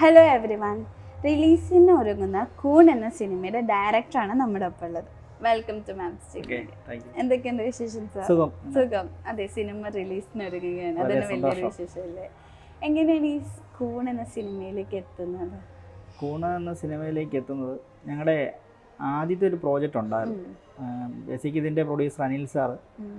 Hello every one റിലീസിന് ഒരുങ്ങുന്ന കൂൺ എന്ന സിനിമയുടെ ഡയറക്ടറാണ് നമ്മുടെ ഒപ്പം ഉള്ളത് welcome to ma'am okay thank you എന്തൊക്കെയുണ്ട് വിശേഷം സാർ സുഖം സുഖം അതെ സിനിമ റിലീസിന് ഒരുങ്ങുകയാണ് വളരെ അതൊരു വലിയൊരു സന്തോഷം. വിശേഷമല്ലേ എങ്ങനെയാണ് ഈ കൂൺ എന്ന സിനിമയിലേക്ക് എത്തുന്നത് കൂണ എന്ന സിനിമയിലേക്ക് എത്തുന്നത് ഞങ്ങളുടെ ആദ്യത്തെ ഒരു പ്രോജക്റ്റ് ഉണ്ടായിരുന്നു ഉം, ബേസിക് ഇതിൻ്റെ പ്രൊഡ്യൂസർ അനിൽ സാറ് ഉം,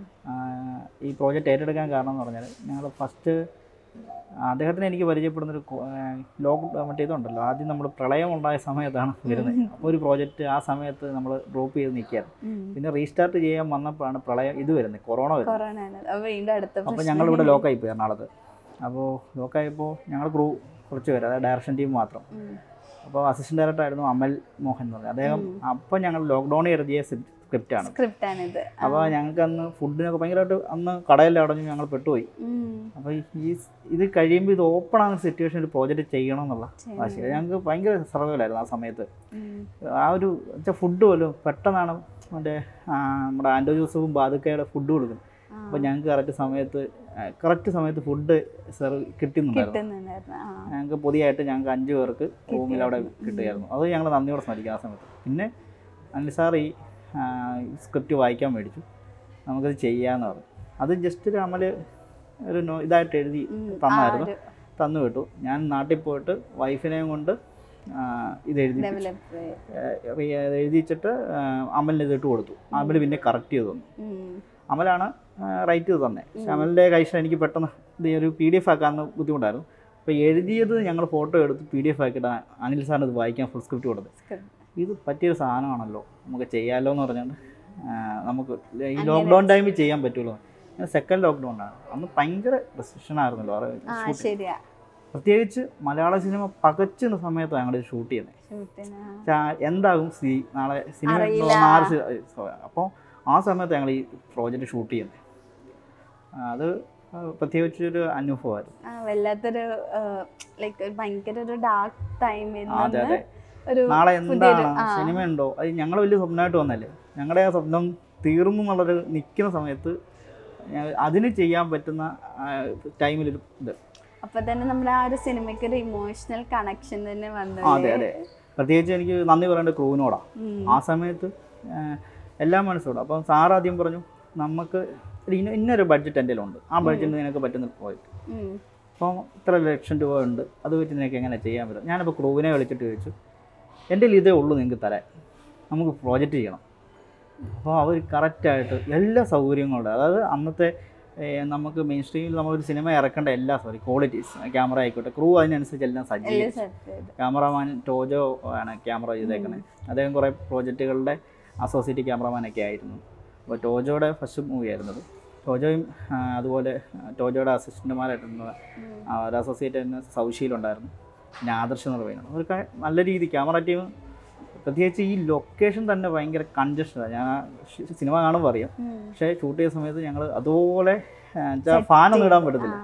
ഈ പ്രോജക്റ്റ് ഏറ്റെടുക്കാൻ കാരണം എന്ന് പറഞ്ഞാൽ ഞങ്ങൾ ഫസ്റ്റ് അദ്ദേഹത്തിന് എനിക്ക് പരിചയപ്പെടുന്നൊരു ലോക്ക് മറ്റേ ഇതുണ്ടല്ലോ ആദ്യം നമ്മൾ പ്രളയം ഉണ്ടായ സമയത്താണ് വരുന്നത് അപ്പോൾ ഒരു പ്രോജക്റ്റ് ആ സമയത്ത് നമ്മൾ ഡ്രോപ്പ് ചെയ്ത് നിൽക്കുകയാണ് ഉം. പിന്നെ റീസ്റ്റാർട്ട് ചെയ്യാൻ വന്നപ്പോഴാണ് പ്രളയം ഇത് വരുന്നത് കൊറോണ വരുന്നത് കൊറോണ ആണ് അപ്പൊ വീണ്ടും അടുത്ത അപ്പോൾ പ്രശ്നം ഞങ്ങൾ ഇവിടെ ലോക്കായി പോയി എറണാകുളത്ത് അപ്പോൾ ലോക്കായപ്പോൾ ഞങ്ങൾ ക്രൂ കുറച്ച് പേര് അതായത് ഡയറക്ഷൻ ടീം മാത്രം ഉം, അപ്പോൾ അസിസ്റ്റന്റ് ഡയറക്ടർ ആയിരുന്നു അമൽ മോഹൻ എന്ന് പറഞ്ഞത് അദ്ദേഹം അപ്പോൾ ഞങ്ങൾ ലോക്ക്ഡൗണിൽ എഴുതിയ സ്ക്രിപ്റ്റാണ് സ്ക്രിപ്റ്റ് ആണിത് അപ്പോൾ ഞങ്ങൾക്ക് അന്ന് ഫുഡിനൊക്കെ ഭയങ്കരമായിട്ട് അന്ന് കടയിൽ അടഞ്ഞു ഞങ്ങൾ പെട്ടുപോയി ഉം, അപ്പോൾ ഈ ഇത് കഴിയുമ്പോൾ ഇത് ഓപ്പൺ ആകുന്ന സിറ്റുവേഷൻ ഒരു പ്രോജക്റ്റ് ചെയ്യണം എന്നുള്ള ചെയ്യണം. വാശി ഞങ്ങൾക്ക് ഭയങ്കര സർവൈവലായിരുന്നു ആ സമയത്ത് ഉം, ആ ഒരു വെച്ചാൽ ഫുഡ് പോലും പെട്ടെന്നാണ് മറ്റേ ആ, നമ്മുടെ ആൻഡോ ജോസഫും ബാദുക്കയുടെ ഫുഡ് കൊടുക്കും ആ, അപ്പോൾ ഞങ്ങൾക്ക് കറക്റ്റ് സമയത്ത് കറക്റ്റ് സമയത്ത് ഫുഡ് സെർവ് കിട്ടുന്നുണ്ടായിരുന്നു കിട്ടുന്നുണ്ടായിരുന്നു ആ ഞങ്ങൾക്ക് പുതിയതായിട്ട് ഞങ്ങൾക്ക് അഞ്ച് പേർക്ക് റൂമിൽ അവിടെ കിട്ടുമായിരുന്നു അത് ഞങ്ങൾ നന്ദിയോടെ സ്മരിക്കും ആ സമയത്ത് പിന്നെ അനിൽ സാർ ഈ സ്ക്രിപ്റ്റ് വായിക്കാൻ മേടിച്ചു നമുക്കത് ചെയ്യാമെന്ന് പറഞ്ഞു അത് ജസ്റ്റ് ഒരു അമല് ഒരു നോ ഇതായിട്ട് എഴുതി ഉം, ആ തന്നായിരുന്നു ഒരു തന്നു വിട്ടു ഞാൻ നാട്ടിൽ പോയിട്ട് വൈഫിനെയും കൊണ്ട് ആ, ഇത് എഴുതി ഡെവലപ്പ് എഴുതിച്ചിട്ട് അമലിന് ഇതിട്ട് കൊടുത്തു അമൽ പിന്നെ കറക്റ്റ് ചെയ്തു തന്നു അമലാണ് റൈറ്റ് ചെയ്ത് തന്നെ പക്ഷെ അമലിൻ്റെ കൈഷൻ എനിക്ക് പെട്ടെന്ന് ഇത് ഒരു പി ഡി എഫ് ആക്കാമെന്ന് ബുദ്ധിമുട്ടായിരുന്നു അപ്പോൾ എഴുതിയത് ഞങ്ങൾ ഫോട്ടോ എടുത്ത് പി ഡി എഫ് ആക്കിയിട്ട് അനിൽ സാറിന് ഇത് വായിക്കാൻ ഫുൾ സ്ക്രിപ്റ്റ് കൊടുത്തു ഇത് പറ്റിയൊരു സാധനമാണല്ലോ നമുക്ക് ചെയ്യാമല്ലോ എന്ന് പറഞ്ഞുകൊണ്ട് ആ, നമുക്ക് ഈ ലോക്ക്ഡൗൺ ടൈമിൽ ചെയ്യാൻ പറ്റുമല്ലോ സെക്കൻഡ് ലോക്ക്ഡൗൺ ആണ് അന്ന് ഭയങ്കര റെസ്ട്രിക്ഷൻ ആയിരുന്നല്ലോ അത് ആ shoot. ശരിയാ പ്രത്യേകിച്ച് മലയാള സിനിമ പകച്ചുന്ന സമയത്താണ് ഞങ്ങൾ ഷൂട്ട് ചെയ്യുന്നത് ഷൂട്ടിന് എന്താകും സി നാളെ സിനിമ അറിയില്ല. അപ്പോൾ ആ സമയത്ത് ഞങ്ങൾ ഈ പ്രോജക്റ്റ് ഷൂട്ട് ചെയ്യുന്നത് അത് പ്രത്യേകിച്ചൊരു അനുഭവമായിരുന്നു ആ വല്ലാത്തൊരു ലൈക്ക് ഭയങ്കര ഒരു ഡാർക്ക് ടൈമിൽ അതെ അതെ ഒരു നാളെ പുതിയൊരു എന്താണ് ആ, സിനിമ ഉണ്ടോ അത് ഞങ്ങൾ വലിയ സ്വപ്നമായിട്ട് വന്നല്ലേ ഞങ്ങളുടെ ആ സ്വപ്നം തീർന്നു എന്നുള്ളൊരു നിൽക്കുന്ന സമയത്ത് ഞ- അതിന് ചെയ്യാൻ പറ്റുന്ന ടൈമിലൊരു ഇത് അപ്പൊ തന്നെ നമ്മുടെ ആ ഒരു സിനിമയ്ക്ക് ഒരു ഇമോഷണൽ കണക്ഷൻ തന്നെ വന്നു ആ, അതെ അതെ പ്രത്യേകിച്ച് എനിക്ക് നന്ദി പറയേണ്ടത് ക്രൂവിനോടാണ് ഉം. ആ സമയത്ത് ആ, എല്ലാം മനസ്സിലോടും അപ്പം സാർ ആദ്യം പറഞ്ഞു നമുക്ക് ഒരു ഇന്ന ഇന്നൊരു ബഡ്ജറ്റ് എൻ്റെ ഉണ്ട് ആ ബഡ്ജറ്റിന് നിനക്ക് പറ്റുന്ന പ്രോജക്റ്റ് ഉം. അപ്പം ഇത്ര ലക്ഷം രൂപ ഉണ്ട് അത് വെച്ച് നിനക്ക് എങ്ങനെ ചെയ്യാൻ പറ്റും ഞാനിപ്പോൾ ക്രൂവിനെ വിളിച്ചിട്ട് ചോദിച്ചു എൻ്റെ ഇതേ ഉള്ളൂ നിങ്ങൾക്ക് തരാൻ നമുക്ക് പ്രോജക്റ്റ് ചെയ്യണം അപ്പോൾ അവർ കറക്റ്റായിട്ട് എല്ലാ സൗകര്യങ്ങളും ഉണ്ട് അതായത് അന്നത്തെ ഏ, നമുക്ക് മെയിൻ സ്ട്രീമിൽ നമ്മളൊരു സിനിമ ഇറക്കേണ്ട എല്ലാ സോറി ക്വാളിറ്റീസ് ക്യാമറ ആയിക്കോട്ടെ ക്രൂ അതിനനുസരിച്ച് എല്ലാം എല്ലാം സജ്ജീകരിച്ചു set ചെയ്തു. ക്യാമറമാൻ ടോജോ ആണ് ക്യാമറ ചെയ്തേക്കുന്നത് അദ്ദേഹം കുറേ പ്രോജക്റ്റുകളുടെ അസോസിയേറ്റ് ക്യാമറമാനൊക്കെ ആയിരുന്നു അപ്പോൾ ടോജോയുടെ ഫസ്റ്റ് മൂവി ആയിരുന്നത് ടോജോയും ആ, അതുപോലെ ടോജോയുടെ അസിസ്റ്റന്റുമാരായിട്ടുള്ള ഉം. ആ, ഒരു അസോസിയേറ്റ് തന്നെ സൗശീലുണ്ടായിരുന്നു പിന്നെ ആദർശ് എന്ന് പറയുന്നത് അവർക്ക് നല്ല രീതി ക്യാമറ ടീം പ്രത്യേകിച്ച് ഈ ലൊക്കേഷൻ തന്നെ ഭയങ്കര കൺജസ്റ്റഡാണ് ഞാൻ ആ ഷ് സിനിമ കാണുമ്പോൾ അറിയാം ഉം. പക്ഷേ ഷൂട്ട് ചെയ്ത സമയത്ത് ഞങ്ങൾ അതുപോലെ ഫാനൊന്നും ഇടാൻ പറ്റത്തില്ല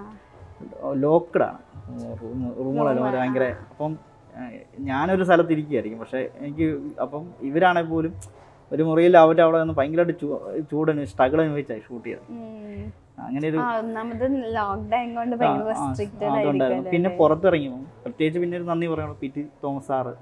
ആ. ലോക്കഡാണ് റൂം റൂമുകളെല്ലാം Room, ഭയങ്കര അപ്പം ആ, ഞാനൊരു സ്ഥലത്ത് ഇരിക്കുകയായിരിക്കും പക്ഷേ എനിക്ക് അപ്പം ഇവരാണെങ്കിൽ പോലും ഒരു മുറിയിൽ അവരുടെ അവിടെ നിന്ന് ഭയങ്കരമായിട്ട് ചൂ ചൂടന് സ്ട്രഗിൾ അനുഭവിച്ചായി ഷൂട്ട് ചെയ്തത് ഉം. അങ്ങനെ ഒരു ആ, ഒന്നാമത് ലോക്ക്ഡൌൺ കൊണ്ട് ഭയങ്കര ആ, ആ, റെസ്ട്രിക്റ്റഡ് അതുണ്ടായിരുന്നു പിന്നെ പുറത്തിറങ്ങി പോകും. പ്രത്യേകിച്ച് പിന്നെ ഒരു നന്ദി പറയണം P T Thomas sir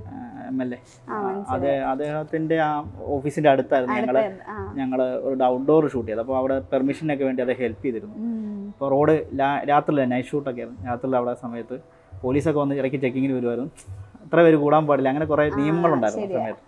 M L A ആ, മനസ്സിലായി. അതെ അദ്ദേഹത്തിന്റെ ആ ഓഫീസിന്റെ അടുത്തായിരുന്നു ഞങ്ങൾ ഞങ്ങൾ ഒരു ഔട്ട്ഡോർ ഷൂട്ട് ചെയ്തത് അപ്പോൾ അവിടെ പെർമിഷനൊക്കെ വേണ്ടി അദ്ദേഹം ഹെൽപ്പ് ചെയ്തിരുന്നു ഇപ്പോൾ റോഡ് രാത്രിയില്ല നൈറ്റ് ഷൂട്ടൊക്കെ ആയിരുന്നു രാത്രിയിൽ അവിടെ സമയത്ത് പോലീസൊക്കെ വന്ന് ഇടയ്ക്ക് ചെക്കിങ്ങിന് വരുമായിരുന്നു ഇത്ര പേര് കൂടാൻ പാടില്ല അങ്ങനെ കുറേ നിയമങ്ങളുണ്ടായിരുന്നു ആ ശരിയാ. സമയത്ത്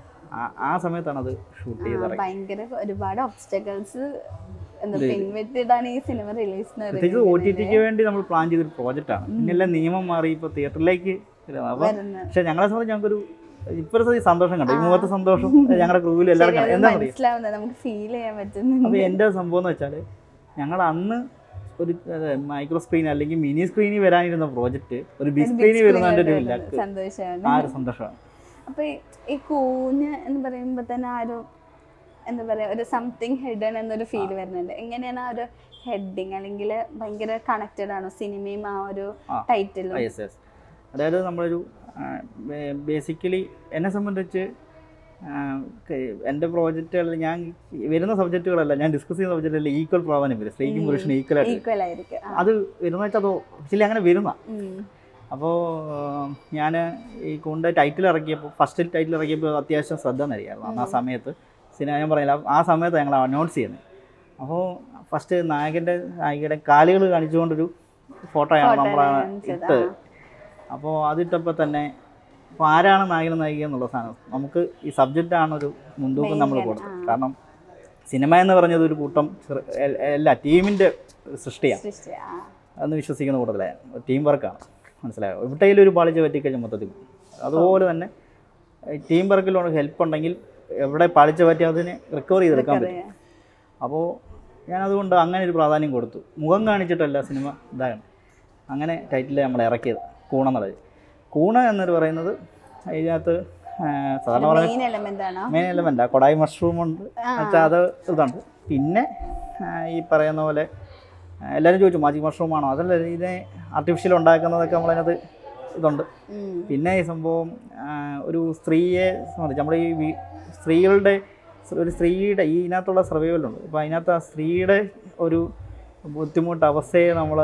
ആ- ആ സമയത്താണ് അത് ഷൂട്ട് ചെയ്തത് ഭയങ്കര ഒരുപാട് ഒബ്സ്റ്റക്കിൾസ് എന്താ പിൻവെറ്റിട്ടാണ് ഈ സിനിമ റിലീസിന് പ്രത്യേകിച്ച് ഒ ടി ടിക്ക് വേണ്ടി നമ്മൾ പ്ലാൻ ചെയ്തൊരു പ്രോജക്റ്റാണ് പിന്നെല്ലാം നിയമം മാറി ഇപ്പോൾ തിയേറ്ററിലേക്ക് അപ്പോൾ വരുന്നത് പക്ഷെ ഞങ്ങളെ സംബന്ധിച്ച് ഞങ്ങൾക്കൊരു ഇപ്പോഴത്തെ ഈ സന്തോഷം കണ്ടു ഈ മുഖത്തെ സന്തോഷം ഞങ്ങളുടെ ക്രൂവിൽ എല്ലാവരും കണ്ടു എന്താ പറയുക മനസ്സിലാവുന്നത് നമുക്ക് ഫീൽ ചെയ്യാൻ പറ്റുന്നുണ്ട് അപ്പോൾ എൻ്റെ സംഭവം എന്ന് വെച്ചാൽ ഞങ്ങൾ അന്ന് ഒരു മൈക്രോ സ്ക്രീൻ അല്ലെങ്കിൽ മിനി സ്ക്രീനിൽ വരാനിരുന്ന പ്രോജക്റ്റ് ഒരു ബിഗ് സ്ക്രീനിൽ വരുന്നതിൻ്റെ ഒരു ലക്ക് സന്തോഷമാണ് ആ ഒരു സന്തോഷമാണ് അപ്പൊ ഈ- ഈ കൂന് എന്ന് പറയുമ്പോ തന്നെ ആ ഒരു എന്താ പറയാ ഒരു സംതിങ് ഹിഡൻ എന്നൊരു ഫീൽ വരുന്നുണ്ട് എങ്ങനെയാണ് ആ ഒരു ഹെഡിങ് അല്ലെങ്കിൽ ഭയങ്കര കണക്റ്റഡ് ആണോ സിനിമയും ആ ഒരു ആ. ടൈറ്റിലും യെസ് യെസ് അതായത് നമ്മളൊരു ബേസിക്കലി എന്നെ സംബന്ധിച്ച് ആ, ക- എൻ്റെ പ്രോജക്റ്റുകളിൽ ഞാൻ വരുന്ന സബ്ജക്റ്റുകളല്ല ഞാൻ ഡിസ്കസ് ചെയ്യുന്ന സബ്ജക്റ്റുകളിൽ ഈക്വൽ പ്രാധാന്യം വരും സ്ത്രീക്കും പുരുഷനും ഈക്വൽ ആയിട്ട് ഈക്വൽ ആയിരിക്കും ആ. അത് വരുന്ന വെച്ചാൽ അത് ആക്ച്വലി അങ്ങനെ വരുന്ന ഉം. അപ്പോൾ ഞാൻ ഈ കൂണിൻ്റെ ടൈറ്റിൽ ഇറക്കിയപ്പോൾ ഫസ്റ്റ് ടൈറ്റിൽ ഇറക്കിയപ്പോൾ അത്യാവശ്യം ശ്രദ്ധ നൽകിയായിരുന്നു അന്ന് ആ സമയത്ത് സിനിമ ഞാൻ പറയില്ല ആ സമയത്ത് ഞങ്ങൾ അനൗൺസ് ചെയ്യുന്നത് അപ്പോൾ ഫസ്റ്റ് നായകൻ്റെ നായികയുടെ കാലുകൾ കാണിച്ചുകൊണ്ടൊരു ഫോട്ടോയാണ് Photo നമ്മളാണ് കാണിച്ചത്, ഇട്ട് അപ്പോൾ അതിട്ടപ്പോൾ തന്നെ അപ്പോൾ ആരാണ് നായകൻ നായിക എന്നുള്ള സാധനം നമുക്ക് ഈ സബ്ജക്റ്റാണ് ഒരു മുൻതൂക്കം നമ്മൾ Main, കൊടുത്തത് ആ. കാരണം സിനിമ എന്ന് പറഞ്ഞത് ഒരു കൂട്ടം ചെറു- എ- എല്ലാ ടീമിൻ്റെ സൃഷ്ടിയാണ് സൃഷ്ടി ആ എന്ന് വിശ്വസിക്കുന്ന കൂട്ടത്തിലാണ് ടീം വർക്കാണ് മനസ്സിലായോ എവിടെയെങ്കിലും ഒരു പാളിച്ച പറ്റിക്കഴിഞ്ഞാൽ മൊത്തത്തിൽ പോകും. അതുപോലെ തന്നെ ടീം വർക്കിലുള്ള ഹെൽപ്പ് ഉണ്ടെങ്കിൽ എവിടെ പാളിച്ച പറ്റി അതിനെ റിക്കവർ ചെയ്തെടുക്കാൻ പറ്റും അറിയാം. അപ്പോൾ ഞാനതുകൊണ്ട് അങ്ങനെ ഒരു പ്രാധാന്യം കൊടുത്തു മുഖം കാണിച്ചിട്ടല്ല സിനിമ ഇതാണ് അങ്ങനെ ടൈറ്റിൽ നമ്മൾ ഇറക്കിയത് കൂണ എന്നുള്ളത് കൂണ എന്നൊരു പറയുന്നത് ഇതിനകത്ത് ആ, സാധാരണ പറഞ്ഞ മെയിൻ എലമെന്റ് ആണോ മെയിൻ എലമെൻ്റ് കൊടായി മഷ്റൂം ഉണ്ട് വെച്ചാൽ അത് ഇതുണ്ട് പിന്നെ ആ, ഈ പറയുന്ന പോലെ ആ, എല്ലാവരും ചോദിച്ചു മാജിക് മഷ്റൂം ആണോ അതല്ല ഇതിനെ ആർട്ടിഫിഷ്യൽ ഉണ്ടാക്കുന്നതൊക്കെ നമ്മളതിനകത്ത് ഇതുണ്ട് ഉം. പിന്നെ ഈ സംഭവം ആ, ഒരു സ്ത്രീയെ സംബന്ധിച്ച് നമ്മുടെ ഈ വി- സ്ത്രീകളുടെ ഒരു സ്ത്രീയുടെ ഈ ഇതിനകത്തുള്ള സർവൈവലുണ്ട് അപ്പോൾ അതിനകത്ത് ആ സ്ത്രീയുടെ ഒരു ബുദ്ധിമുട്ട് അവസ്ഥയെ നമ്മൾ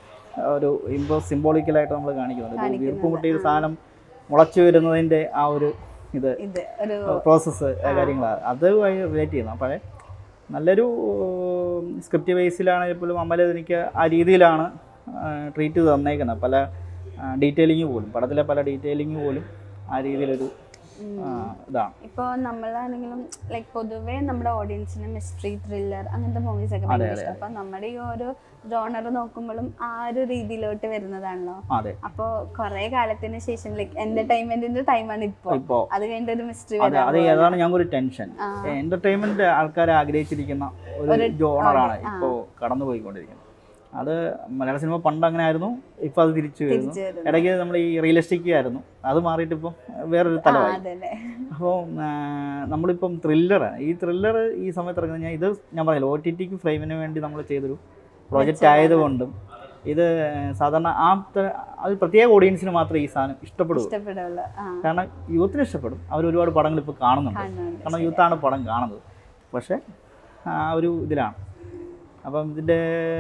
ഒരു ഇമ്പോ സിംബോളിക്കലായിട്ട് നമ്മൾ കാണിക്കുന്നുണ്ട് ഒരു വീർപ്പ് മുട്ടിയ ഒരു സാധനം മുളച്ചു വരുന്നതിൻ്റെ ആ ഒരു ഇത് ഇത് ഒരു പ്രോസസ്സ് കാര്യങ്ങളാണ് അത് റിലേറ്റ് ചെയ്യുന്നു അപ്പോൾ നല്ലൊരു സ്ക്രിപ്റ്റ് ബേസിലാണെങ്കിൽ പോലും അമല എനിക്ക് ആ രീതിയിലാണ് ട്രീറ്റ് ചെയ്ത് തന്നേക്കുന്നത് പല ഡീറ്റെയിലിങ് പോലും പടത്തിലെ പല ഡീറ്റെയിലിങ് പോലും ആ രീതിയിലൊരു ആ, ഇതാണ് ഇപ്പൊ നമ്മളാണെങ്കിലും ലൈക്ക് പൊതുവേ നമ്മുടെ ഓഡിയൻസിന് മിസ്റ്ററി ത്രില്ലർ അങ്ങനത്തെ മൂവീസ് ഒക്കെ ഭയങ്കര ഇഷ്ടം അപ്പൊ നമ്മുടെ ഈ ഓരോ ജോണർ നോക്കുമ്പോഴും ആ ഒരു രീതിയിലോട്ട് വരുന്നതാണല്ലോ അതെ അപ്പൊ കുറെ കാലത്തിന് ശേഷം ലൈക്ക് എന്റർടൈൻമെന്റിന്റെ ടൈമാണ് ഇപ്പൊ ഇപ്പോൾ അത് കഴിഞ്ഞിട്ട് ഒരു മിസ്റ്ററി അതെ അത് അതാണ് ഞങ്ങൾക്കൊരു ടെൻഷൻ എന്റർടൈൻമെന്റ് ആൾക്കാർ ആഗ്രഹിച്ചിരിക്കുന്ന ഒരു ജോണറാണ് ഇപ്പോൾ കടന്നു പോയിക്കൊണ്ടിരിക്കുന്നത് അത് മലയാള സിനിമ പണ്ട് അങ്ങനെ ആയിരുന്നു ഇപ്പോൾ അത് തിരിച്ചു വരുന്നു തിരിച്ചു വരുന്നു. ഇടയ്ക്ക് നമ്മൾ ഈ റിയലിസ്റ്റിക് ആയിരുന്നു അത് മാറിയിട്ട് ഇപ്പം വേറൊരു തലമായി അതെ അതെ അപ്പോൾ നമ്മളിപ്പം ത്രില്ലറാണ് ഈ ത്രില്ലർ ഈ സമയത്ത് ഇറങ്ങുന്നത് ഞാൻ ഇത് ഞാൻ പറഞ്ഞില്ല ഒ ടി ടിക്ക് ഫ്രെയിമിന് വേണ്ടി നമ്മൾ ചെയ്തൊരു പ്രോജക്റ്റ് ആയതുകൊണ്ടും ഇത് സാധാരണ ആ ത- അത് പ്രത്യേക ഓഡിയൻസിന് മാത്രമേ ഈ സാധനം ഇഷ്ടപ്പെടുള്ളൂ ഇഷ്ടപ്പെടുള്ളൂ ആ കാരണം യൂത്തിന് ഇഷ്ടപ്പെടും അവർ ഒരുപാട് പടങ്ങൾ ഇപ്പോൾ കാണുന്നുണ്ട് കാണുന്നുണ്ട് കാരണം യൂത്താണ് പടം കാണുന്നത് പക്ഷേ ആ ഒരു ഇതിലാണ് അപ്പം ഇതിൻ്റെ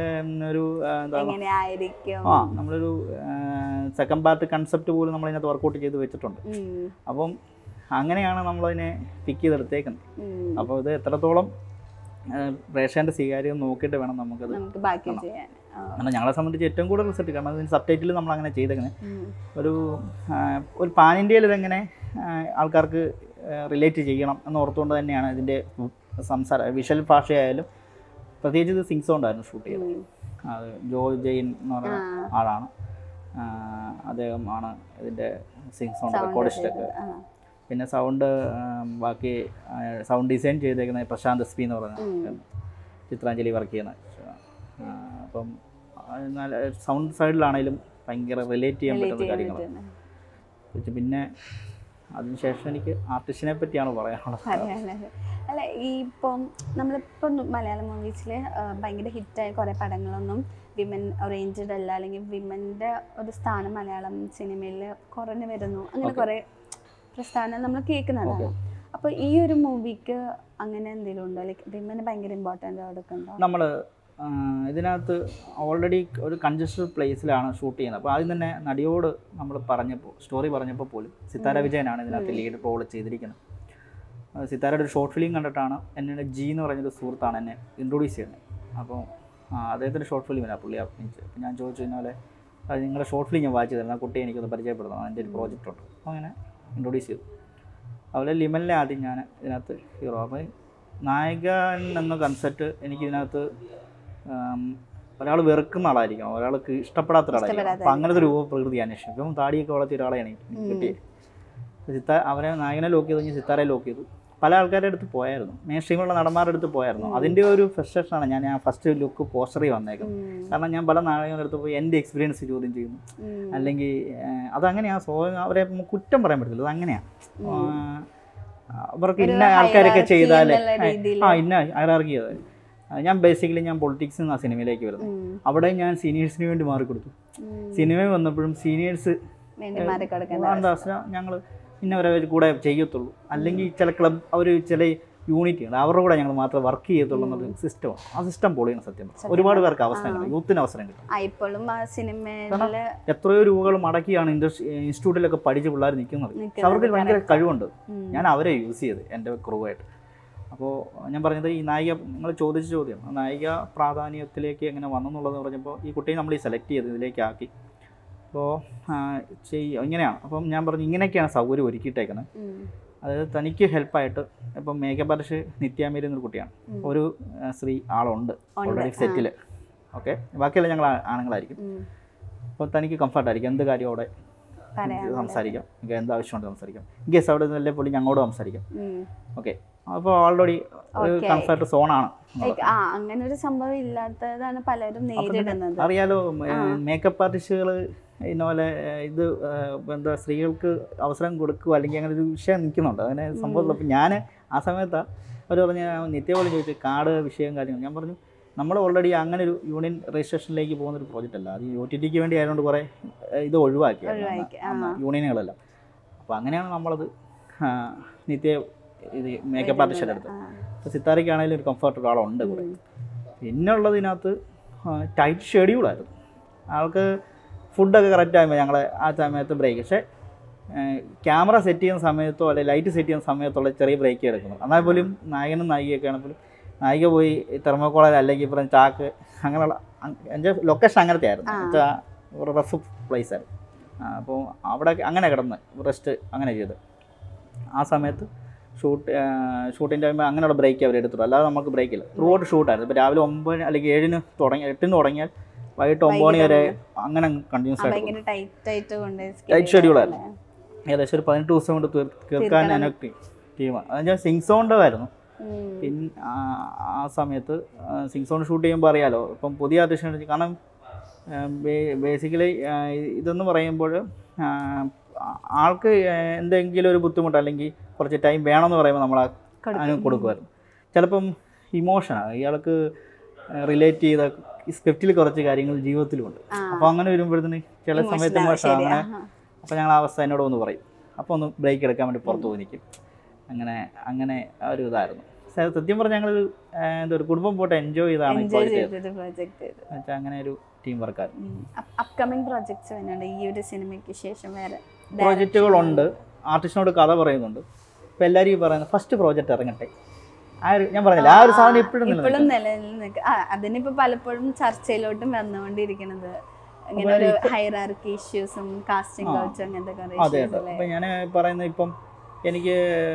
ഒരു ആ, എന്താ എങ്ങനെയായിരിക്കും ആ നമ്മളൊരു സെക്കൻഡ് പാർട്ട് കൺസെപ്റ്റ് പോലും നമ്മളിതിനകത്ത് വർക്കൗട്ട് ചെയ്ത് വെച്ചിട്ടുണ്ട് ഉം, അപ്പം അങ്ങനെയാണ് നമ്മളതിനെ പിക്ക് ചെയ്തെടുത്തേക്കുന്നത് ഉം. അപ്പോൾ ഇത് എത്രത്തോളം ആ, പ്രേക്ഷകൻ്റെ സ്വീകാര്യം നോക്കിയിട്ട് വേണം നമുക്കത് നമുക്ക് ബാക്കി ചെയ്യാൻ ആ, കാരണം ഞങ്ങളെ സംബന്ധിച്ച് ഏറ്റവും കൂടുതൽ റിസൾട്ട് കാരണം അതിന് സബ് ടൈറ്റിൽ നമ്മൾ അങ്ങനെ ചെയ്തേക്കുന്നത് ഉം. ഒരു ആ, ഒരു പാൻ ഇന്ത്യയിൽ ഇതെങ്ങനെ ആ, ആൾക്കാർക്ക് റിലേറ്റ് ചെയ്യണം എന്ന് ഓർത്തുകൊണ്ട് തന്നെയാണ് ഇതിൻ്റെ സംസാര വിഷ്വൽ ഭാഷയായാലും പ്രത്യേകിച്ച് ഇത് സിങ് സൗണ്ടായിരുന്നു ഷൂട്ട് ചെയ്തത് ഉം. അത് ജോ ജെയിൻ എന്ന് പറയുന്ന ആ. ആളാണ് ആ, അദ്ദേഹമാണ് ഇതിൻ്റെ സിങ് സൗണ്ട് Sound റെക്കോർഡിസ്റ്റൊക്കെ ചെയ്തത്. ആ. പിന്നെ സൗണ്ട് ബാക്കി സൗണ്ട് ഡിസൈൻ ചെയ്തേക്കുന്ന പ്രശാന്ത് എസ് പി എന്ന് പറയുന്ന ഉം. ചിത്രാഞ്ജലി വർക്ക് ചെയ്യുന്ന ആ, അപ്പം അത് നല്ല സൗണ്ട് സൈഡിലാണെങ്കിലും ഭയങ്കര റിലേറ്റ് ചെയ്യാൻ Relate പറ്റുന്ന ചെയ്യാൻ കാര്യങ്ങളാണ് പറ്റുന്ന. പക്ഷെ പിന്നെ അതിനുശേഷം എനിക്ക് ആർട്ടിസ്റ്റിനെ പറ്റിയാണ് പറയാനുള്ളത് പറയാനുള്ളത്. അല്ല ഈ ഇപ്പം നമ്മളിപ്പം മലയാളം മൂവീസിൽ ഭയങ്കര ഹിറ്റായ കുറേ പടങ്ങളൊന്നും വിമൻ ഓറിയൻറ്റഡ് അല്ല അല്ലെങ്കിൽ വിമൻ്റെ ഒരു സ്ഥാനം മലയാളം സിനിമയിൽ കുറഞ്ഞു വരുന്നു അങ്ങനെ കുറേ പ്രസ്ഥാനം നമ്മൾ കേൾക്കുന്നതാണ് അപ്പോൾ ഈ ഒരു മൂവിക്ക് അങ്ങനെ എന്തെങ്കിലും ഉണ്ടോ ലൈക്ക് വിമന് ഭയങ്കര ഇമ്പോർട്ടൻ്റ് കൊടുക്കുന്നുണ്ടോ നമ്മൾ ഇതിനകത്ത് ഓൾറെഡി ഒരു കൺജസ്റ്റഡ് പ്ലേസിലാണ് ഷൂട്ട് ചെയ്യുന്നത് അപ്പോൾ ആദ്യം തന്നെ നടിയോട് നമ്മൾ പറഞ്ഞപ്പോൾ സ്റ്റോറി പറഞ്ഞപ്പോൾ പോലും സിത്താര വിജയനാണ് ഇതിനകത്ത് ലീഡ് റോൾ ചെയ്തിരിക്കുന്നത് ആ, സിത്താരയുടെ ഒരു ഷോർട്ട് ഫിലിം കണ്ടിട്ടാണ് എന്നെ ജി എന്ന് പറഞ്ഞൊരു സുഹൃത്താണ് എന്നെ ഇൻട്രൊഡ്യൂസ് ചെയ്യുന്നത് അപ്പോൾ അദ്ദേഹത്തിൻ്റെ ഷോർട്ട് ഫിലിമിലാണ് പുള്ളി അഭിനയിച്ചത് അപ്പോൾ ഞാൻ ചോദിച്ചു ഇന്നലെ അത് നിങ്ങളുടെ ഷോർട്ട് ഫിലിം ഞാൻ വായിച്ചു തരുന്ന ആ കുട്ടിയെ എനിക്കൊന്ന് പരിചയപ്പെടുത്തണം അതിൻ്റെ ഒരു പ്രോജക്റ്റ് ഉണ്ട് അപ്പോൾ അങ്ങനെ ഇൻട്രൊഡ്യൂസ് ചെയ്തു അതുപോലെ ലിമലിനെ ആദ്യം ഞാൻ ഇതിനകത്ത് ഹീറോ അപ്പോൾ നായകൻ എന്ന കൺസെപ്റ്റ് എനിക്ക് ഇതിനകത്ത് ഒരാൾ വെറുക്കുന്ന ആളായിരിക്കണം ഒരാൾക്ക് ഇഷ്ടപ്പെടാത്ത ഒരാളായിരിക്കണം അപ്പം അങ്ങനത്തെ ഒരു പ്രകൃതി അന്വേഷിക്കും ഇപ്പം താടിയൊക്കെ വളർത്തിയ ഒരാളെയാണ് എനിക്ക് കിട്ടിയത് സിത്ത അവനെ നായകനെ ലോക്ക് ചെയ്ത് കഴിഞ്ഞ് സിത്താരെ ലോക്ക് ചെയ്തു പല ആൾക്കാരുടെ അടുത്ത് പോയായിരുന്നു മെയിൻ സ്ട്രീമുള്ള നടന്മാരുടെ അടുത്ത് പോയായിരുന്നു അതിൻ്റെ ഒരു ഫ്രസ്ട്രേഷനാണ് ഞാൻ ആ ഫസ്റ്റ് ലുക്ക് പോസ്റ്ററിൽ വന്നേക്കുന്നത് കാരണം ഞാൻ പല നായകരുടെ അടുത്ത് പോയി എൻ്റെ എക്സ്പീരിയൻസ് ചോദ്യം ചെയ്യുന്നു അല്ലെങ്കിൽ ഏഹ്, അതങ്ങനെയാണ് സ്വ അവരെ നമുക്ക് കുറ്റം പറയാൻ പറ്റില്ല അത് അങ്ങനെയാണ് അവർക്ക് ഇന്ന ആൾക്കാരൊക്കെ hierarchy ചെയ്താലേ എന്നുള്ള രീതിയില്. ആ ഇന്ന ഹയറാർക്കി ചെയ്താൽ ഞാൻ ബേസിക്കലി ഞാൻ പൊളിറ്റിക്സ് എന്ന സിനിമയിലേക്ക് വരുന്നത് അവിടെ ഞാൻ സീനിയേഴ്സിന് വേണ്ടി മാറിക്കൊടുത്തു സിനിമ വന്നപ്പോഴും സീനിയേഴ്സ് വേണ്ടി മാറിക്കൊടുക്കാൻ എന്താ ഞങ്ങൾ ഇന്നവരെ കൂടെ ചെയ്യത്തുള്ളൂ അല്ലെങ്കിൽ ചില ക്ലബ് അവർ ചില യൂണിറ്റി ഉണ്ട് അവരുടെ കൂടെ ഞങ്ങൾ മാത്രമേ വർക്ക് ചെയ്യത്തുള്ളൂ എന്നൊരു സിസ്റ്റമാണ് ആ സിസ്റ്റം പൊളിയാണ് സത്യം പറഞ്ഞാൽ. ഒരുപാട് പേർക്ക് അവസരം കിട്ടും യൂത്തിന് അവസരം കിട്ടും ആ ഇപ്പോഴും ആ സിനിമയില് എത്രയോ രൂപകൾ മടക്കിയാണ് ഇൻഡസ്ട്രി ഇൻസ്റ്റിറ്റ്യൂട്ടിലൊക്കെ പഠിച്ച് പിള്ളേർ നിൽക്കുന്നത് പക്ഷെ നിൽക്കുന്നത് അവർക്ക് ഭയങ്കര കഴിവുണ്ട് ഉം. ഞാൻ അവരെ യൂസ് ചെയ്ത് എൻ്റെ ക്രൂവായിട്ട് അപ്പോൾ ഞാൻ പറഞ്ഞത് ഈ നായിക നിങ്ങൾ ചോദിച്ച ചോദ്യം ആ നായിക പ്രാധാന്യത്തിലേക്ക് എങ്ങനെ വന്നെന്നുള്ളത് പറഞ്ഞപ്പോൾ ഈ കുട്ടിയെ നമ്മൾ ഈ സെലക്ട് ചെയ്ത് ഇതിലേക്ക് ആക്കി അപ്പോൾ ചെയ്യ ഇങ്ങനെയാണ് അപ്പം ഞാൻ പറഞ്ഞു ഇങ്ങനെയൊക്കെയാണ് സൗകര്യം ഒരുക്കിയിട്ടേക്കുന്നത് ഉം. അതായത് തനിക്ക് ഹെൽപ്പായിട്ട് ഇപ്പം മേഘപർഷ് നിത്യാമേരി എന്നൊരു കുട്ടിയാണ് ഒരു ആ, സ്ത്രീ ആളുണ്ട് ഓൾറെഡി സെറ്റിൽ ഓക്കെ ബാക്കിയെല്ലാം ഞങ്ങൾ ആ- ആണുങ്ങളായിരിക്കും ഉം. അപ്പോൾ തനിക്ക് കംഫർട്ടായിരിക്കും എന്ത് കാര്യം അവിടെ പറയാം സംസാരിക്കാം എനിക്ക് എന്ത് ആവശ്യമുണ്ട് സംസാരിക്കാം ഗസ് അവിടെ നിന്നല്ലേ പുള്ളി ഞങ്ങളോട് സംസാരിക്കാം ഉം. ഓക്കെ അപ്പോൾ ഓൾറെഡി ഒരു Okay. കംഫർട്ട് സോണാണ് Like, ആ അങ്ങനെ ഒരു സംഭവം ഇല്ലാത്തതാണ് പലരും നേരിടുന്നത് അറിയാലോ മേക്കപ്പ് ആർട്ടിസ്റ്റുകൾ ഇന്നപോലെ ഏഹ്, ഇത് ഏഹ്, എന്താ സ്ത്രീകൾക്ക് അവസരം കൊടുക്കുക അല്ലെങ്കിൽ അങ്ങനെ ഒരു വിഷയം നിൽക്കുന്നുണ്ട് അങ്ങനെ സംഭവം അപ്പം ഞാൻ ആ സമയത്ത് അവർ പറഞ്ഞ നിത്യ പോലും ചോദിച്ചു കാർഡ് വിഷയം കാര്യങ്ങൾ ഞാൻ പറഞ്ഞു നമ്മൾ ഓൾറെഡി അങ്ങനെ ഒരു യൂണിയൻ രജിസ്ട്രേഷനിലേക്ക് പോകുന്ന ഒരു പ്രോജക്റ്റ് അല്ല അത് ഒ ടി ടിക്ക് വേണ്ടി ആയതുകൊണ്ട് കുറേ ഏഹ്, ഇത് ഒഴിവാക്കി ഒഴിവാക്കി, ആ. യൂണിയനുകളെല്ലാം അപ്പോൾ അങ്ങനെയാണ് നമ്മളത് ആ, നിത്യ ഇത് മേക്കപ്പ് ആർട്ടിസ്റ്റിൻ്റെ അടുത്ത് ആ. ഇപ്പോൾ സിത്താരയ്ക്കാണെങ്കിലും ഒരു കംഫർട്ട് ഒരാളുണ്ട് കൂടെ പിന്നെ ഉള്ളതിനകത്ത് ടൈറ്റ് ഷെഡ്യൂളായിരുന്നു ആൾക്ക് ഫുഡൊക്കെ കറക്റ്റ് ആകുമ്പോൾ ഞങ്ങൾ ആ സമയത്ത് ബ്രേക്ക് പക്ഷേ ക്യാമറ സെറ്റ് ചെയ്യുന്ന സമയത്തോ അല്ലെങ്കിൽ ലൈറ്റ് സെറ്റ് ചെയ്യുന്ന സമയത്തുള്ള ചെറിയ ബ്രേക്ക് എടുക്കുന്നു എന്നാൽ പോലും നായകനും നായികയൊക്കെ ആണെങ്കിലും നായിക പോയി തെർമോക്കോളൽ അല്ലെങ്കിൽ ഇപ്പം ചാക്ക് അങ്ങനെയുള്ള എൻ്റെ ലൊക്കേഷൻ അങ്ങനത്തെ ആയിരുന്നു വെച്ചാൽ ഒരു റഫ് പ്ലേസ് ആയിരുന്നു അപ്പോൾ അവിടെ അങ്ങനെ കിടന്ന് റെസ്റ്റ് അങ്ങനെ ചെയ്ത് ആ സമയത്ത് ഷൂട്ട് ഷൂട്ടിൻ്റെ ടൈം അങ്ങനെയുള്ള ബ്രേക്ക് അവർ എടുത്തുള്ളൂ അല്ലാതെ നമുക്ക് ബ്രേക്ക് ഇല്ല ത്രൂ ഔട്ട് ഷൂട്ടായിരുന്നു ഇപ്പോൾ രാവിലെ ഒമ്പത് അല്ലെങ്കിൽ ഏഴിന് തുടങ്ങി എട്ടിന് തുടങ്ങിയാൽ വൈകിട്ട് ഒമ്പത് മണി വരെ അങ്ങനെ കണ്ടിന്യൂസ് ആ, ആയിട്ട് ഭയങ്കര ടൈറ്റ് ആയിട്ട് കൊണ്ട് ടൈറ്റ് ഷെഡ്യൂളായിരുന്നു ഏകദേശം ഒരു പതിനെട്ട് ദിവസം കൊണ്ട് തീർ- തീർക്കാൻ എനിക്ക് ടീമാണ് അതെന്ന് വെച്ചാൽ സിങ് സോണിൻ്റെ ആയിരുന്നു പിന്നെ ആ- ആ സമയത്ത് സിങ് സോൺ ഷൂട്ട് ചെയ്യുമ്പോൾ അറിയാലോ ഇപ്പം പുതിയ ആർട്ടിസ്റ്റ് കാരണം ബേസിക്കലി ഇതെന്ന് പറയുമ്പോൾ ആ, ആൾക്ക് എന്തെങ്കിലും ഒരു ബുദ്ധിമുട്ട് അല്ലെങ്കിൽ കുറച്ച് ടൈം വേണമെന്ന് പറയുമ്പോൾ നമ്മൾ അതിന് കൊടുക്കുമായിരുന്നു ചിലപ്പം ഇമോഷനാണ് ഇയാൾക്ക് റിലേറ്റ് ചെയ്ത സ്ക്രിപ്റ്റിൽ കുറച്ച് കാര്യങ്ങൾ ജീവിതത്തിലുമുണ്ട് അപ്പോൾ അങ്ങനെ വരുമ്പോഴത്തേന് ചില സമയത്ത് ഇമോഷൻ അങ്ങനെ അപ്പോൾ ഞങ്ങൾ ആ അവസ്ഥ എന്നോട് ഒന്ന് പറയും അപ്പോൾ ഒന്ന് ബ്രേക്ക് എടുക്കാൻ വേണ്ടി പുറത്ത് പോയി നിൽക്കും അങ്ങനെ അങ്ങനെ ആ ഒരു ഇതായിരുന്നു സ- സത്യം പറഞ്ഞാൽ ഞങ്ങളൊരു ആ, എന്താ ഒരു കുടുംബം പോയിട്ട് എൻജോയ് ചെയ്താണ് ഈ എൻജോയ് പ്രോജക്റ്റ് ചെയ്തൊരു പ്രോജക്റ്റ് ചെയ്തു വെച്ചാൽ അങ്ങനെ ഒരു ടീം വർക്കായിരുന്നു അപ്കമിങ് പ്രോജക്ട്സ് വരുന്നുണ്ട് ഈ ഒരു സിനിമയ്ക്ക് ശേഷം വേറെ പ്രോജക്റ്റുകളുണ്ട് ആർട്ടിസ്റ്റിനോട് കഥ പറയുന്നുണ്ട് ഇപ്പോൾ എല്ലാവരും ഈ പറയുന്നത് ഫസ്റ്റ് പ്രോജക്റ്റ് ഇറങ്ങട്ടെ ആ ഒരു ഞാൻ പറഞ്ഞില്ല ആ ഒരു സാധനം ഇപ്പോഴും ഇപ്പോഴും നിലനിൽക്കുക ആ അതിനിപ്പോ പലപ്പോഴും ചർച്ചയിലോട്ടും വന്നുകൊണ്ടിരിക്കുന്നത് ഇങ്ങനെ ഒരു ഹൈറാർക്കി ഇഷ്യൂസും കാസ്റ്റിംഗ് കൾച്ചർ അങ്ങനത്തെ കുറെ അതെ issues അതെ അല്ലേ? അപ്പം ഞാൻ പറയുന്നത് ഇപ്പം എനിക്ക്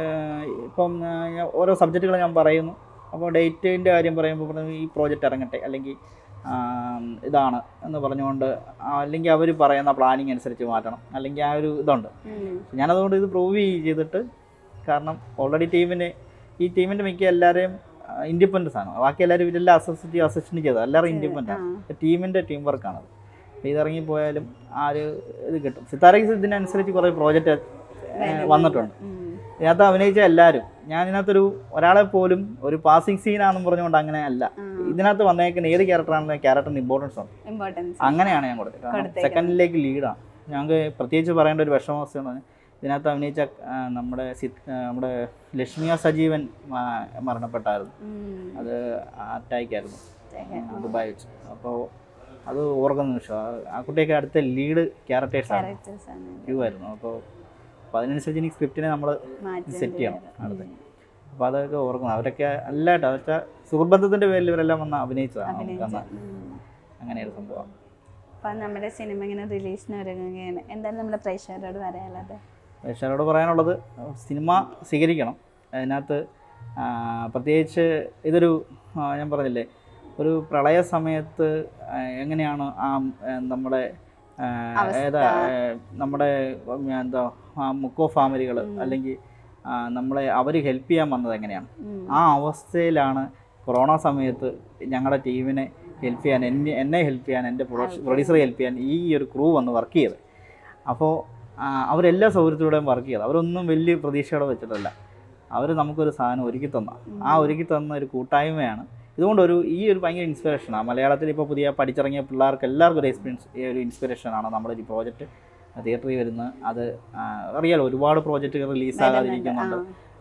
ഇപ്പം ആ, ഞാൻ ഓരോ സബ്ജക്റ്റുകൾ ഞാൻ പറയുന്നു അപ്പോൾ ഡേറ്റിൻ്റെ കാര്യം പറയുമ്പോൾ പറഞ്ഞു ഈ പ്രോജക്റ്റ് ഇറങ്ങട്ടെ അല്ലെങ്കിൽ ആ, ഇതാണ് എന്ന് പറഞ്ഞുകൊണ്ട് ആ, അല്ലെങ്കിൽ അവർ പറയുന്ന പ്ലാനിങ് അനുസരിച്ച് മാറ്റണം അല്ലെങ്കിൽ ആ ഒരു ഇതുണ്ട് ഉം. ഞാനതുകൊണ്ട് ഇത് പ്രൂവ് ചെയ്തിട്ട് കാരണം ഓൾറെഡി ടീമിന് ഈ ടീമിൻ്റെ മിക്ക എല്ലാവരെയും ഇൻഡിപെൻഡൻസ് ആണ് ബാക്കി എല്ലാവരും ഇവരെല്ലാം അസോസിയേറ്റ് അസിസ്റ്റൻ്റ് ചെയ്തത് എല്ലാവരും ഇൻഡിപെൻഡൻ്റ് ആണ് ടീമിൻ്റെ ടീം വർക്കാണത് അപ്പോൾ ഇതിറങ്ങിപ്പോയാലും ആ ഒരു ഇത് കിട്ടും സിത്താരയ്ക്ക് ഇതിനനുസരിച്ച് കുറേ പ്രോജക്റ്റ് വന്നിട്ടുണ്ട് ഉം. ഇതിനകത്ത് അഭിനയിച്ച എല്ലാവരും ഞാൻ ഇതിനകത്തൊരു ഒരാളെ പോലും ഒരു പാസിംഗ് സീനാണെന്ന് പറഞ്ഞുകൊണ്ട് അങ്ങനെ അല്ല ഇതിനകത്ത് വന്നേക്കുന്ന ഏത് ക്യാരക്ടറാണെങ്കിലും ക്യാരക്ടറിന് ഇമ്പോർട്ടൻസ് ഉണ്ട് ഇമ്പോർട്ടൻസ് അങ്ങനെയാണ് ഞാൻ കൊടുത്തത് കാരണം സെക്കൻഡിലേക്ക് ലീഡാണ് ഞങ്ങൾക്ക് പ്രത്യേകിച്ച് പറയേണ്ട ഒരു വിഷമാവസ്ഥ എന്ന് പറഞ്ഞാൽ ഇതിനകത്ത് അഭിനയിച്ച ആ, നമ്മുടെ സി- ആ, നമ്മുടെ ലക്ഷ്മിയ സജീവൻ ആ, മരണപ്പെട്ടായിരുന്നു അത് അറ്റാക്കായിരുന്നു ദുബായ് വെച്ച് അപ്പോൾ അത് ഓർക്കുന്ന നിമിഷം ആ- ആ കുട്ടിയൊക്കെ അടുത്ത ലീഡ് ക്യാരക്ടേഴ്സാണ് ക്യാരക്ടേഴ്സ് ആണ് ക്യൂ ആയിരുന്നു അപ്പോൾ അപ്പോൾ അതിനനുസരിച്ച് എനിക്ക് സ്ക്രിപ്റ്റിനെ നമ്മൾ മാറ്റി സെറ്റ് ചെയ്യണം അടുത്ത് അപ്പോൾ അതൊക്കെ ഓർക്കണം അവരൊക്കെ അല്ലാട്ടോ വെച്ചാൽ സുഹൃബന്ധത്തിൻ്റെ പേരിൽ ഇവരെല്ലാം വന്ന് അഭിനയിച്ചതാണ് നമുക്ക് അന്ന് അങ്ങനെ ഒരു സംഭവം അപ്പൊ നമ്മുടെ സിനിമ ഇങ്ങനെ റിലീസിന് ഒരുങ്ങുകയാണ് എന്താണ് നമ്മുടെ പ്രേക്ഷകരോട് പറയാനുള്ളത് പ്രേക്ഷകരോട് പറയാനുള്ളത് സിനിമ സ്വീകരിക്കണം അതിനകത്ത് ആ, പ്രത്യേകിച്ച് ഇതൊരു ആ, ഞാൻ പറഞ്ഞില്ലേ ഒരു പ്രളയ സമയത്ത് ആ, എങ്ങനെയാണ് ആ ആ, നമ്മുടെ ആ, ഏതാ ആ, നമ്മുടെ ഉം, എന്താ ആ മുക്കോ ഫാമിലികൾ അല്ലെങ്കിൽ ആ, നമ്മളെ അവർ ഹെൽപ്പ് ചെയ്യാൻ വന്നത് എങ്ങനെയാണ് ഉം. ആ അവസ്ഥയിലാണ് കൊറോണ സമയത്ത് ഞങ്ങളുടെ ടീമിനെ ഹെൽപ്പ് ചെയ്യാൻ എന്നെ എന്നെ ഹെൽപ്പ് ചെയ്യാൻ എൻ്റെ പ്രൊഡ്യൂസറെ ഹെൽപ്പ് ചെയ്യാൻ ഈ ഒരു ക്രൂ വന്ന് വർക്ക് ചെയ്ത് അപ്പോൾ അവരെല്ലാ സൗകര്യത്തിലൂടെയും വർക്ക് ചെയ്ത് അവരൊന്നും വലിയ പ്രതീക്ഷയോടെ വെച്ചിട്ടല്ല അവർ നമുക്കൊരു സാധനം ഒരുക്കി തന്ന ആ ഒരുക്കി തന്ന ഒരു കൂട്ടായ്മയാണ് ഇതുകൊണ്ട് ഒരു ഈ ഒരു ഭയങ്കര ഇൻസ്പിറേഷനാണ് മലയാളത്തിൽ ഇപ്പോൾ പുതിയ പഠിച്ചിറങ്ങിയ പിള്ളേർക്ക് എല്ലാവർക്കും ഒരു എക്സ്പീരിയൻസ് ഈ ഒരു ഇൻസ്പിറേഷനാണ് നമ്മുടെ ഈ പ്രോജക്റ്റ് തിയേറ്ററിൽ വരുന്നത് അത് ആ, അറിയാലോ ഒരുപാട് പ്രോജക്റ്റുകൾ റിലീസാകാതിരിക്കുന്നുണ്ട്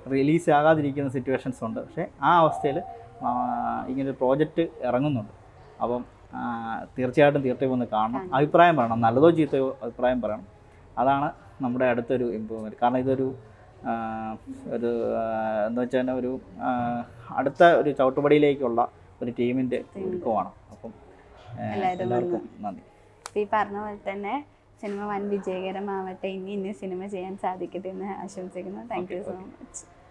റിലീസ് ആകാതിരിക്കുന്ന സിറ്റുവേഷൻസ് ഉണ്ട് പക്ഷേ ആ അവസ്ഥയിൽ ഇങ്ങനൊരു പ്രോജക്റ്റ് ഇറങ്ങുന്നുണ്ട് അപ്പം ആ, തീർച്ചയായിട്ടും തിയേറ്ററിൽ വന്ന് കാണണം അഭിപ്രായം പറയണം നല്ലതോ ചീത്തയോ അഭിപ്രായം പറയണം അതാണ് നമ്മുടെ അടുത്തൊരു ഇമ്പ്രൂവ്മെൻറ്റ് കാരണം ഇതൊരു ആ, ഒരു ആ, എന്താ വെച്ചാൽ ഒരു ആ, അടുത്ത ഒരു ചവിട്ടുപടിയിലേക്കുള്ള ഒരു ടീമിൻ്റെ ഒരുക്കമാണ് അപ്പം ഏ, എല്ലാവരും എല്ലാവർക്കും നന്ദി അപ്പോൾ ഈ പറഞ്ഞ പോലെ തന്നെ സിനിമ വൻ വിജയകരമാവട്ടെ ഇനി ഇനി സിനിമ ചെയ്യാൻ സാധിക്കട്ടെ എന്ന് ആശംസിക്കുന്നു താങ്ക് യു സോ മച്ച്